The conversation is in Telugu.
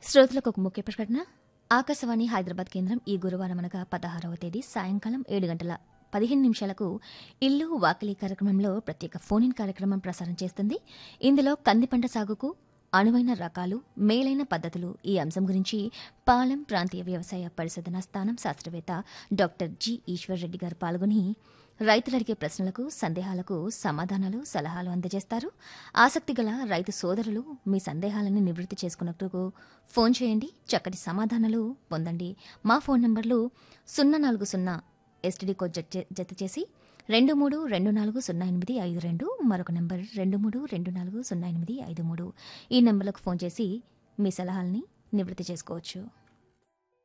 శ్రోతలకు ఒక ముఖ్య ప్రకటన ఆకాశవాణి హైదరాబాద్ కేంద్రం ఈ గురువారం అనగా పదహారవ తేదీ సాయంకాలం ఏడు గంటల పదిహేను నిమిషాలకు ఇల్లు వాకిలి కార్యక్రమంలో ప్రత్యేక ఫోన్ ఇన్ కార్యక్రమం ప్రసారం చేస్తుంది ఇందులో కంది పంట సాగుకు అనువైన రకాలు మేలైన పద్ధతులు ఈ అంశం గురించి పాలెం ప్రాంతీయ వ్యవసాయ పరిశోధనా స్థానం శాస్త్రవేత్త డాక్టర్ జి ఈశ్వర్ రెడ్డి గారు పాల్గొని రైతులు అడిగే ప్రశ్నలకు సందేహాలకు సమాధానాలు సలహాలు అందజేస్తారు ఆసక్తి గల రైతు సోదరులు మీ సందేహాలను నివృత్తి చేసుకున్నట్టుకు ఫోన్ చేయండి చక్కటి సమాధానాలు పొందండి మా ఫోన్ నంబర్లు సున్నా నాలుగు సున్నా ఎస్టీడీ కోడ్ జత జత చేసి రెండు మూడు రెండు నాలుగు సున్నా ఎనిమిది ఐదు రెండు మరొక నెంబర్ రెండు మూడు రెండు నాలుగు సున్నా ఎనిమిది ఐదు మూడు ఈ నెంబర్లకు ఫోన్ చేసి మీ సలహాలని నివృత్తి చేసుకోవచ్చు